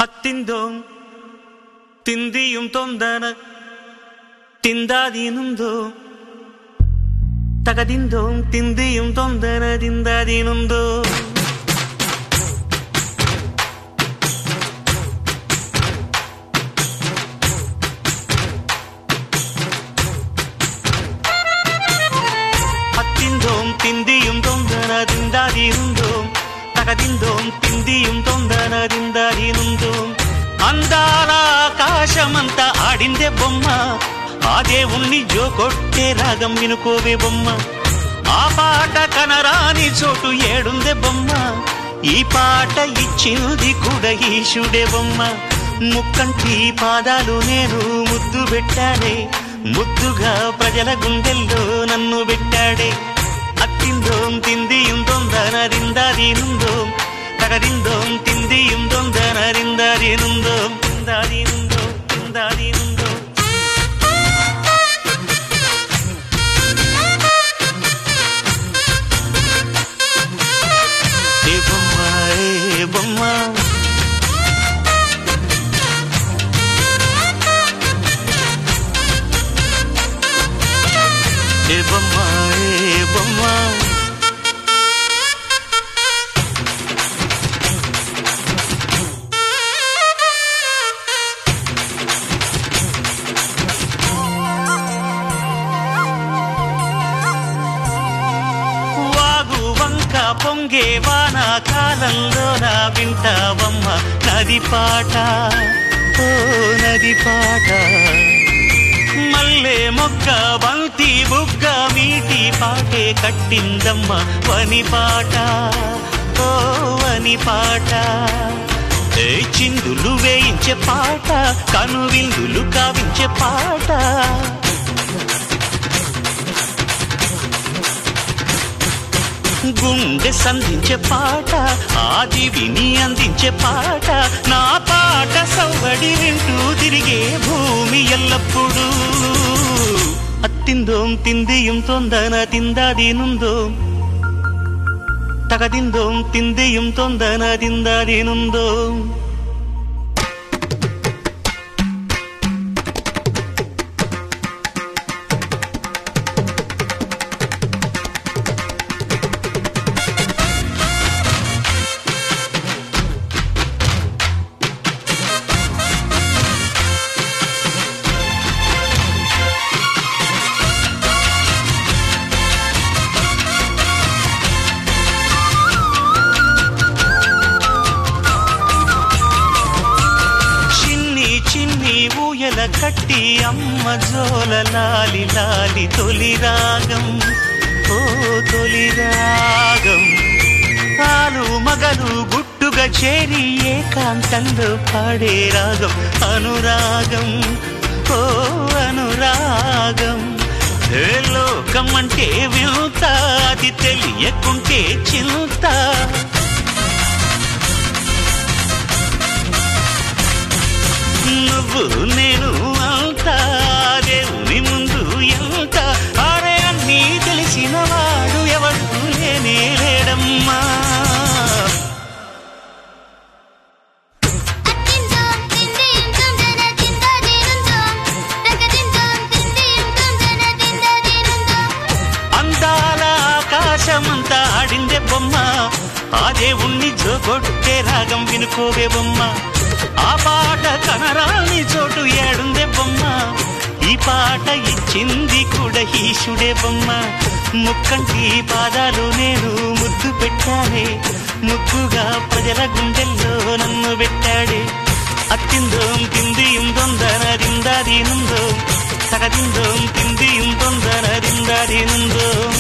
ഹത്തിന്തോം തിന്തിയും തൊന്തന തിന്താതീനുന്തോ തകതിന്തോം തിന്തിയും തൊന്തന തിന്താതീനുന്തോ ഹത്തിന്തോം തിന്തിയും തൊന്തന തിന്താതീനുന്തോം తగదిందోం తిందియం తొందర దిందరినుందోం అందాల ఆకాశమంతా ఆడిందే బొమ్మ ఆ దేవుణ్ణి జో కొట్టే రాగం వినుకోవే బొమ్మ ఆ పాట కనరాని చోటు ఏడుందే బొమ్మ ఈ పాట ఇచ్చింది కూడా ఈశుడే బొమ్మ ముక్కంటి పాదాలు నేను ముద్దు పెట్టాడే ముద్దుగా ప్రజల గుండెల్లో నన్ను పెట్టాడే അത്തിന്തോം തിന്തിയും തൊന്തനരിന്താരീനുന്തോം തകരിന്തോം തിന്തിയും തൊന്തനരിന്താരീനുന്തോം തിന്താരീനുന്തോം തിന്താരീനുന്തോം ఏ బొమ్మ ఏ బొమ్మ ఏ బొమ్మ ఏ బొమ్మ వాగు వంక పొంగే వాన కాలంలో నా వింటావమ్మ నది పాట ఓ నది పాట మల్లె మొక్క బంతి బుగ్గ మీటి పాటే కట్టిందమ్మ వని పాట ఓ వని పాట ఏ చిందులు వేయించే పాట కనువిందులు కావించే పాట గుండె సంధించే పాట ఆది విని అందించే పాట నా పాట సవ్వడి వింటూ తిరిగే భూమి ఎల్లప్పుడూ అత్తిందోం తిందియం తొందన తిందాదీనుందోం తగదిందోం తిందియం తొందన తిందాదీనుందోం చిన్ని చిన్ని ఊయల కట్టి అమ్మ జోల లాలి లాలి తొలి రాగం ఓ తొలి రాగం ఆలు మగలు గుట్టుగా చేరి ఏకాంతంలో పాడే రాగం అనురాగం ఓ అనురాగం ఏ లోకం అంటే వింత అది తెలియకుంటే చింత నువ్వు నేను అంతా దేవుని ముందు ఎంత అరే అన్నీ తెలిసిన వాడు ఎవడు లేనే లేడమ్మా అత్తిందోం తిందిం తుందన తిందదిరుందోం తగదిందోం తిందిం తుందన తిందదిరుందోం అందాల ఆకాశమంతా ఆడిందే బొమ్మ ఆ దేవుణ్ణి జోగొట్టే రాగం వినుకోవే బొమ్మ ఆ పాట కనరాని చోటు ఏడుందే బొమ్మ ఈ పాట ఇచ్చింది కూడా ఈశుడే బొమ్మ ముక్కంటి పాదాలు నేను ముద్దు పెట్టానే ముద్దుగా ప్రజల గుండెల్లో నన్ను పెట్టాడే అత్తిందోం తిందిയും తొందరదిందాదీనుందో తగదిందోం తిందిയും తొందరదిందాదీనుందో